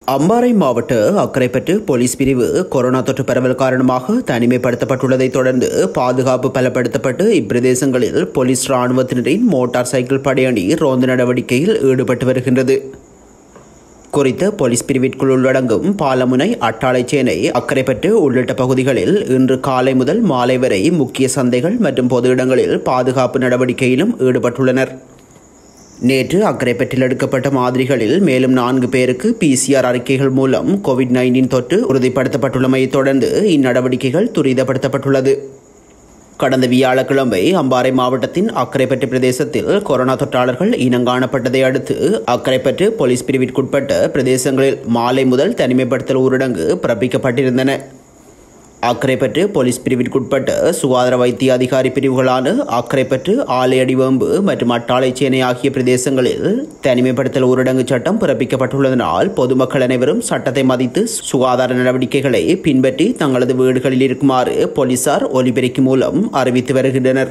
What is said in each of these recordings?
அம்பாறை மாவட்ட அக்கரைப்பற்று போலீஸ் பிரிவு கொரோனா தொற்று பரவல் காரணமாக தனிமைப்படுத்தப்பட்டுள்ளதைத் தொடர்ந்து பாதுகாப்பு பலப்படுத்தப்பட்டு இப்பிரதேசங்களில் போலீஸ் ராணுவத்தினரின் மோட்டார் சைக்கிள் படையணி ரோந்து நடவடிக்கையில் ஈடுபட்டு வருகின்றது குறித்த போலீஸ் பிரிவிற்குள் உள்ளடங்கும் பாலமுனை அட்டாளைச்சேனை அக்கரைப்பற்று உள்ளிட்ட பகுதிகளில் இன்று காலை முதல் மாலை வரை முக்கிய சந்தைகள் மற்றும் பொது இடங்களில் பாதுகாப்பு நடவடிக்கையிலும் ஈடுபட்டுள்ளனர் நேற்று அக்கரைப்பற்றில் எடுக்கப்பட்ட மாதிரிகளில் மேலும் நான்கு பேருக்கு பிசிஆர் அறிக்கைகள் மூலம் கோவிட் நைன்டீன் தொற்று உறுதிப்படுத்தப்பட்டுள்ளமையை தொடர்ந்து இந்நடவடிக்கைகள் துரிதப்படுத்தப்பட்டுள்ளது கடந்த வியாழக்கிழமை அம்பாறை மாவட்டத்தின் அக்கரைப்பற்று பிரதேசத்தில் கொரோனா தொற்றாளர்கள் இனங்காணப்பட்டதை அடுத்து அக்கரைப்பற்று போலீஸ் பிரிவிற்குட்பட்ட பிரதேசங்களில் மாலை முதல் தனிமைப்படுத்தல் ஊரடங்கு பிறப்பிக்கப்பட்டிருந்தன அக்கரைப்பற்று போலீஸ் பிரிவிற்குட்பட்ட சுகாதார வைத்திய அதிகாரி பிரிவுகளான அக்கரைப்பற்று ஆலையடிவம்பு மற்றும் அட்டாளைச்சேனை ஆகிய பிரதேசங்களில் தனிமைப்படுத்தல் ஊரடங்கு சட்டம் பிறப்பிக்கப்பட்டுள்ளதனால் பொதுமக்கள் அனைவரும் சட்டத்தை மதித்து சுகாதார நடவடிக்கைகளை பின்பற்றி தங்களது வீடுகளில் இருக்குமாறு போலீசார் ஒலிபெருக்கி மூலம் அறிவித்து வருகின்றனர்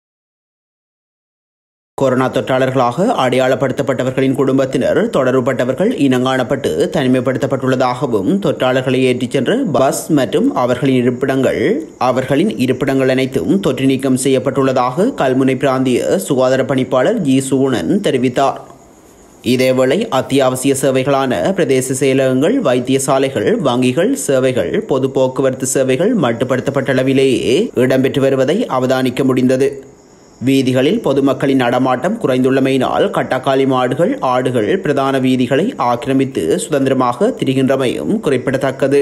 கொரோனா தொற்றாளர்களாக அடையாளப்படுத்தப்பட்டவர்களின் குடும்பத்தினர் தொடர்புபட்டவர்கள் இனங்காணப்பட்டு தனிமைப்படுத்தப்பட்டுள்ளதாகவும் தொற்றாளர்களை ஏற்றிச் சென்ற பஸ் மற்றும் அவர்களின் இருப்பிடங்கள் அவர்களின் இருப்பிடங்கள் அனைத்தும் தொற்று நீக்கம் செய்யப்பட்டுள்ளதாக கல்முனை பிராந்திய சுகாதார பணிப்பாளர் ஜி சூனன் தெரிவித்தார் இதேவேளை அத்தியாவசிய சேவைகளான பிரதேச செயலகங்கள் வைத்தியசாலைகள் வங்கிகள் சேவைகள் பொது போக்குவரத்து சேவைகள் மட்டுப்படுத்தப்பட்ட அளவிலேயே இடம்பெற்று வருவதை அவதானிக்க முடிந்தது வீதிகளில் பொதுமக்களின் நடமாட்டம் குறைந்துள்ளமையினால் கட்டக்காலி மாடுகள் ஆடுகள் பிரதான வீதிகளை ஆக்கிரமித்து சுதந்திரமாக திரிகின்றமையும் குறிப்பிடத்தக்கது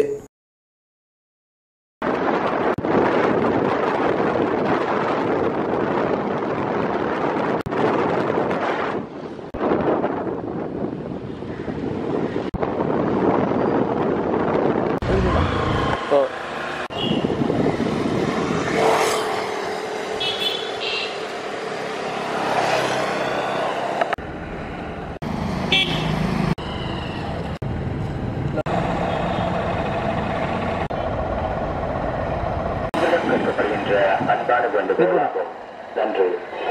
கொடுக்கப்படுகின்ற அன்பான வேண்டுகோளாகும் நன்றி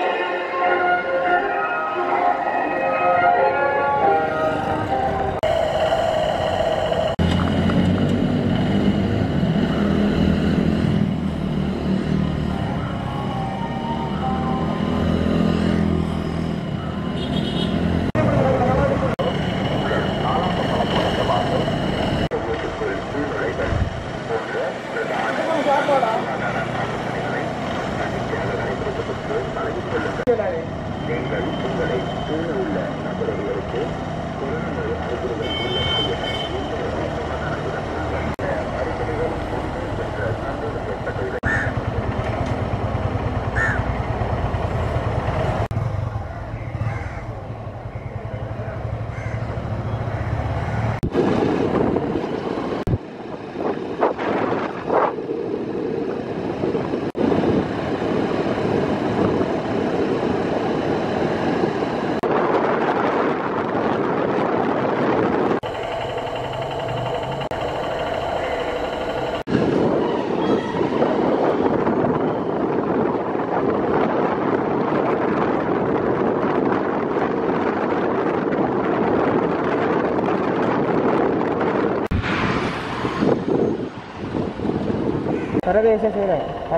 சரவேச சேர சர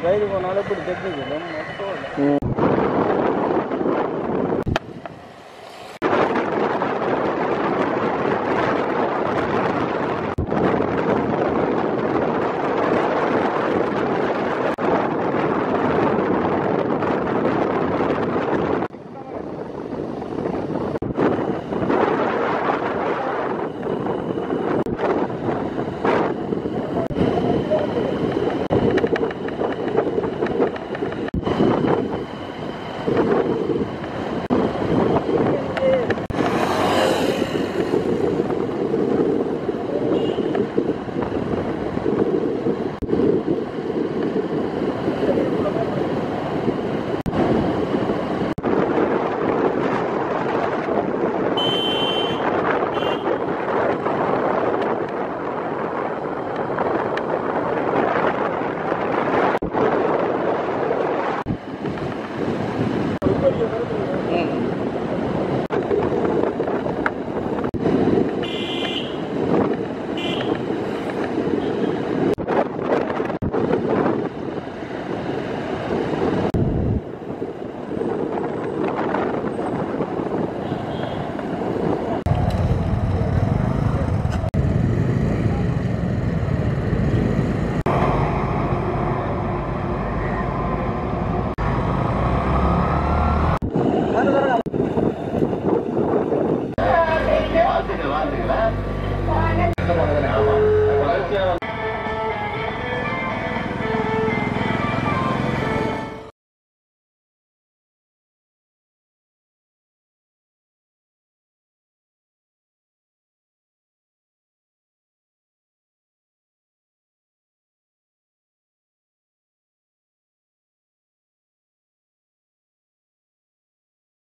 கைது போனாலும் இப்படி டெக்னிக்